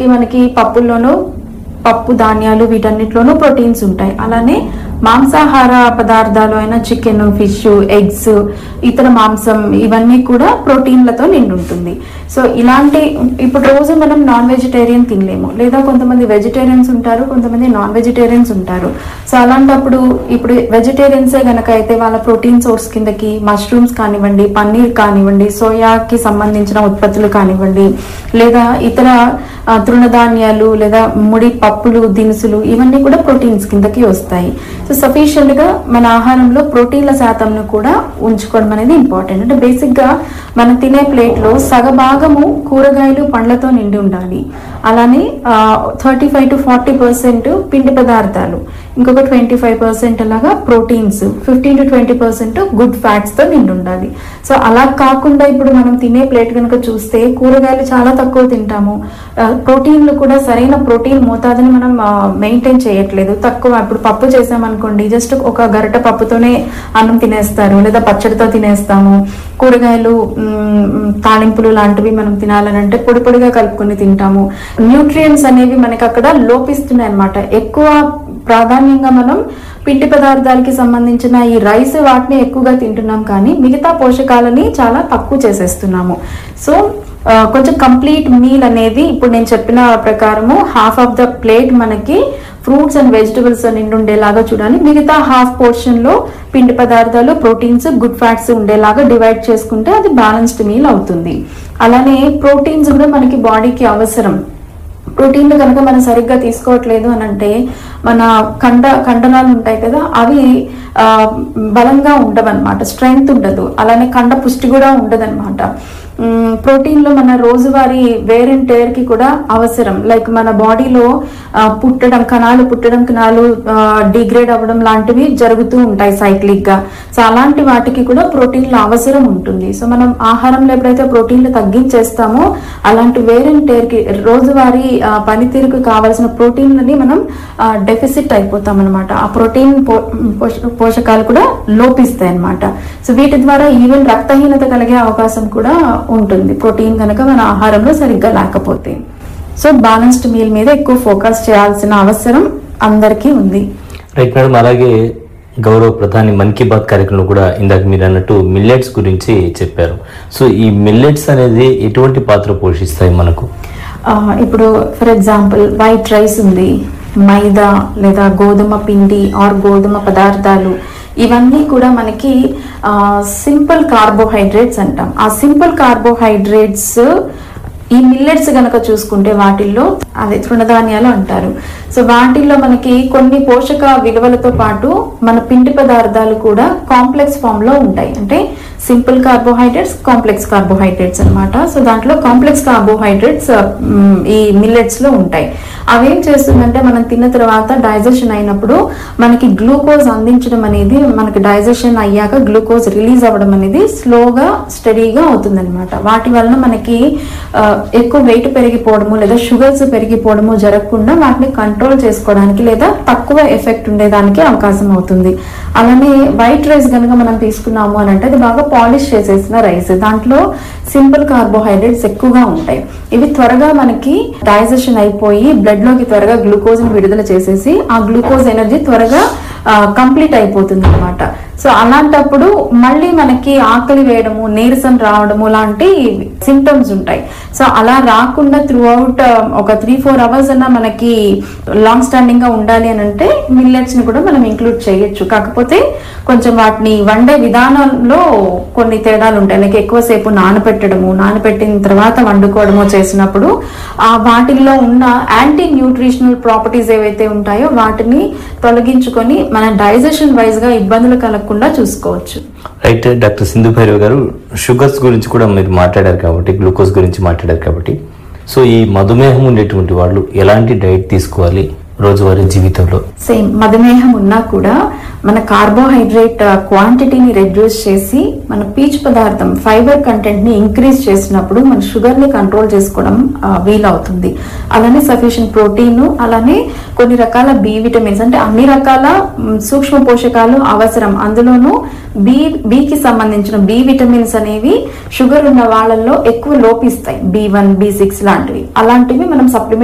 ఉదాహరణకి మనకి పప్పుల్లోనూ పప్పు ధాన్యాలు వీటన్నిటిలోనూ ప్రోటీన్స్ ఉంటాయి అలానే మాంసాహార పదార్థాలు అయిన చికెన్ ఫిష్ ఎగ్స్ ఇతర మాంసం ఇవన్నీ కూడా ప్రోటీన్లతో నిండి ఉంటుంది సో ఇలాంటి ఇప్పుడు రోజు మనం నాన్ వెజిటేరియన్ తినలేము లేదా కొంతమంది వెజిటేరియన్స్ ఉంటారు కొంతమంది నాన్ వెజిటేరియన్స్ ఉంటారు సో అలాంటప్పుడు ఇప్పుడు వెజిటేరియన్సే గనక అయితే వాళ్ళ ప్రోటీన్ సోర్స్ కిందకి మష్రూమ్స్ కానివ్వండి పన్నీర్ కానివ్వండి సోయాకి సంబంధించిన ఉత్పత్తులు కానివ్వండి లేదా ఇతర ఆ, తృణధాన్యాలు లేదా ముడి పప్పులు దినుసులు ఇవన్నీ కూడా ప్రోటీన్స్ కిందకి వస్తాయి సో సఫిషియెంట్ గా మన ఆహారంలో ప్రోటీన్ల శాతంను కూడా ఉంచుకోవడం అనేది ఇంపార్టెంట్ అంటే బేసిక్ గా మనం తినే ప్లేట్ లో సగభాగము కూరగాయలు పండ్లతో నిండి ఉండాలి అలానే thirty five to forty percent పిండి పదార్థాలు ఇంకొక ట్వంటీ ఫైవ్ పర్సెంట్ అలాగా proteins fifteen to twenty percent good fats తో నిండి ఉండాలి సో అలా కాకుండా ఇప్పుడు మనం తినే ప్లేట్ కనుక చూస్తే కూరగాయలు చాలా తక్కువ తింటాము ఆ, ప్రోటీన్లు కూడా సరైన ప్రోటీన్ మోతాదుని మనం మెయింటైన్ చేయట్లేదు తక్కువ ఇప్పుడు పప్పు చేసామనుకోండి జస్ట్ ఒక గరిట పప్పుతోనే అన్నం తినేస్తారు లేదా పచ్చడితో తినేస్తాము కూరగాయలు మ్, తాలింపులు లాంటివి మనం తినాలని అంటే పొడి పొడిగా కలుపుకొని తింటాము న్యూట్రియంట్స్ అనేవి మనకి అక్కడ లోపిస్తున్నాయి అన్నమాట ఎక్కువ ప్రాధాన్యంగా మనం పిండి పదార్థాలకి సంబంధించిన ఈ రైస్ వాటిని ఎక్కువగా తింటున్నాం కానీ మిగతా పోషకాలని చాలా తక్కువ చేసేస్తున్నాము సో ఆ, కొంచెం కంప్లీట్ మీల్ అనేది ఇప్పుడు నేను చెప్పిన ప్రకారము హాఫ్ ఆఫ్ ద ప్లేట్ మనకి ఫ్రూట్స్ అండ్ వెజిటబుల్స్ నిండి ఉండేలాగా చూడాలి మిగతా హాఫ్ పోర్షన్ లో పిండి పదార్థాలు ప్రోటీన్స్ గుడ్ ఫ్యాట్స్ ఉండేలాగా డివైడ్ చేసుకుంటే అది బ్యాలెన్స్డ్ మీల్ అవుతుంది అలానే ప్రోటీన్స్ కూడా మనకి బాడీకి అవసరం ప్రోటీన్లు కనుక మనం సరిగ్గా తీసుకోవట్లేదు అని అంటే మన కండ కండరాలు ఉంటాయి కదా అవి ఆ, బలంగా ఉండవన్నమాట స్ట్రెంగ్త్ ఉండదు అలానే కండ పుష్టి కూడా ఉండదన్నమాట మ్, ప్రోటీన్లు మన రోజువారీ వేర్ అండ్ టేర్ కి కూడా అవసరం లైక్ మన బాడీలో ఆ, పుట్టడం కణాలు పుట్టడం కణాలు డిగ్రేడ్ అవ్వడం లాంటివి జరుగుతూ ఉంటాయి సైక్లిక్ గా సో అలాంటి వాటికి కూడా ప్రోటీన్ల అవసరం ఉంటుంది సో మనం ఆహారంలో ఎప్పుడైతే ప్రోటీన్లు తగ్గించేస్తామో అలాంటి వేర్ అండ్ టేర్ కి రోజువారీ ఆ, పనితీరుకు కావాల్సిన ప్రోటీన్లని మనం డెఫిసిట్ అయిపోతాం అనమాట ఆ ప్రోటీన్ పో- పోష- పోషకాలు కూడా లోపిస్తాయి అన్నమాట సో వీటి ద్వారా ఈవెన్ రక్తహీనత కలిగే అవకాశం కూడా ఉంటుంది ప్రోటీన్ కనుక మన ఆహారంలో సరిగ్గా లేకపోతే సో బ్యాలెన్స్డ్ మీల్ మీద ఎక్కువ ఫోకస్ చేయాల్సిన అవసరం అందరికీ ఉంది రైట్ మేడం అలాగే గౌరవ ప్రధాని మన్ కీ బాత్ కార్యక్రమంలో కూడా ఇందాక మీరు అన్నట్టు మిల్లెట్స్ గురించి చెప్పారు సో ఈ మిల్లెట్స్ అనేది ఎటువంటి పాత్ర పోషిస్తాయి మనకు ఆ, ఇప్పుడు ఫర్ ఎగ్జాంపుల్ వైట్ రైస్ ఉంది మైదా లేదా గోధుమ పిండి ఆర్ గోధుమ పదార్థాలు ఇవన్నీ కూడా మనకి సింపుల్ కార్బోహైడ్రేట్స్ అంటాం ఆ సింపుల్ కార్బోహైడ్రేట్స్ ఈ మిల్లెట్స్ గనక చూసుకుంటే వాటిల్లో అదే తృణధాన్యాలు అంటారు సో వాటిల్లో మనకి కొన్ని పోషక విలువలతో పాటు మన పిండి పదార్థాలు కూడా కాంప్లెక్స్ ఫామ్ లో ఉంటాయి అంటే సింపుల్ కార్బోహైడ్రేట్స్ కాంప్లెక్స్ కార్బోహైడ్రేట్స్ అన్నమాట సో దాంట్లో కాంప్లెక్స్ కార్బోహైడ్రేట్స్ ఈ మిల్లెట్స్ లో ఉంటాయి అవేం చేస్తుందంటే మనం తిన్న తర్వాత డైజెషన్ అయినప్పుడు మనకి గ్లూకోజ్ అందించడం అనేది మనకి డైజెషన్ అయ్యాక గ్లూకోజ్ రిలీజ్ అవ్వడం అనేది స్లోగా స్టడీగా అవుతుందన్నమాట వాటి వలన మనకి ఆ, ఎక్కువ వెయిట్ పెరిగిపోవడము లేదా షుగర్స్ పెరిగిపోవడము జరగకుండా వాటిని కంట్రోల్ చేసుకోవడానికి లేదా తక్కువ ఎఫెక్ట్ ఉండేదానికి అవకాశం అవుతుంది అలానే వైట్ రైస్ కనుక మనం తీసుకున్నాము అని అంటే అది బాగా పాలిష్ చేసేసిన రైస్ దాంట్లో సింపుల్ కార్బోహైడ్రేట్స్ ఎక్కువగా ఉంటాయి ఇవి త్వరగా మనకి డైజెషన్ అయిపోయి బ్లడ్ లోకి త్వరగా గ్లూకోజ్ ని విడుదల చేసేసి ఆ గ్లూకోజ్ ఎనర్జీ త్వరగా కంప్లీట్ అయిపోతుంది అనమాట సో అలాంటప్పుడు మళ్ళీ మనకి ఆకలి వేయడము నీరసం రావడము లాంటి సిమ్టమ్స్ ఉంటాయి సో అలా రాకుండా త్రూ అవుట్ ఒక త్రీ ఫోర్ అవర్స్ అన్న మనకి లాంగ్ స్టాండింగ్ గా ఉండాలి అని అంటే మిల్లెట్స్ ని కూడా మనం ఇంక్లూడ్ చేయొచ్చు కాకపోతే కొంచెం వాటిని వండే విధానంలో కొన్ని తేడాలు ఉంటాయి లైక్ ఎక్కువసేపు నానబెట్టడము నానబెట్టిన తర్వాత వండుకోవడము చేసినప్పుడు ఆ వాటిల్లో ఉన్న యాంటీ న్యూట్రిషనల్ ప్రాపర్టీస్ ఏవైతే ఉంటాయో వాటిని తొలగించుకొని మన డైజెషన్ వైజ్ గా ఇబ్బందులు కలగకుండా చూసుకోవచ్చు రైట్ డాక్టర్ సింధు భైరవ్ గారు షుగర్స్ గురించి కూడా మీరు మాట్లాడారు కాబట్టి గ్లూకోజ్ గురించి మాట్లాడారు కాబట్టి సో ఈ మధుమేహం ఉండేటువంటి వాళ్ళు ఎలాంటి డైట్ తీసుకోవాలి రోజువారీ జీవితంలో సేమ్ మధుమేహం ఉన్నా కూడా మన కార్బోహైడ్రేట్ క్వాంటిటీని రెడ్యూస్ చేసి మన పీచు పదార్థం ఫైబర్ కంటెంట్ ని ఇంక్రీజ్ చేసినప్పుడు మన షుగర్ ని కంట్రోల్ చేసుకోవడం ఆ, వీలవుతుంది అలానే సఫిషియెంట్ ప్రోటీన్ అలానే కొన్ని రకాల బి విటమిన్స్ అంటే అన్ని రకాల మ్, సూక్ష్మ పోషకాలు అవసరం అందులోనూ బి బికి సంబంధించిన బి విటమిన్స్ అనేవి షుగర్ ఉన్న వాళ్ళల్లో ఎక్కువ లోపిస్తాయి బి వన్ బి సిక్స్ లాంటివి అలాంటివి మనం సప్లిమెంట్